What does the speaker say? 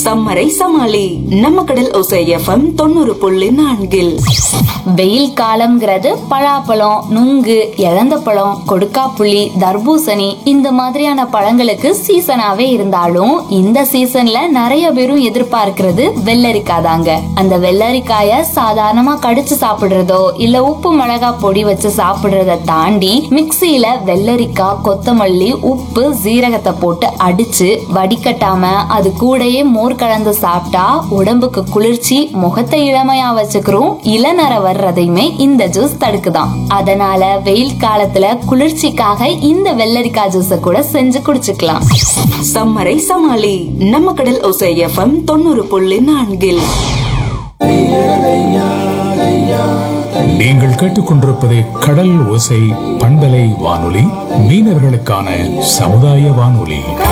சம்மரை சமாளி நம்ம கடல் ஒசை எஃப்எம் தொண்ணூறு புள்ளி நான்கில் வெயில் காலம்ங்கிறது பலாப்பழம் நுங்கு இழந்த பழம் கொடுக்காப்புளி தர்பூசணி இந்த மாதிரியான பழங்களுக்கு சீசனாவே இருந்தாலும் இந்த சீசன்ல நிறைய பேரும் எதிர்பார்க்கிறது வெள்ளரிக்காய் தாங்க அந்த வெள்ளரிக்காய சாதாரணமா கடிச்சு சாப்பிடுறதோ இல்ல உப்பு மிளகா பொடி வச்சு சாப்பிடுறத தாண்டி மிக்சியில வெள்ளரிக்காய் கொத்தமல்லி உப்பு சீரகத்தை போட்டு அடிச்சு வடிகட்டாம அது கூடயே மோர் கலந்து சாப்பிட்டா உடம்புக்கு குளிர்ச்சி முகத்தை இளமையா வச்சுக்கிறோம் இளநர வர்றதையுமே இந்த ஜூஸ் தடுக்குதாம் அதனால வெயில் காலத்துல குளிர்ச்சிக்காக இந்த வெள்ளரிக்காய் ஜூஸ கூட செஞ்சு குடிச்சுக்கலாம் சம்மரை சமாளி நம்ம கடல் ஒசை எஃப்எம் தொண்ணூறு புள்ளி நான்கில் நீங்கள் கேட்டுக்கொண்டிருப்பது கடல் ஓசை பண்பலை வானொலி மீனவர்களுக்கான சமுதாய வானொலி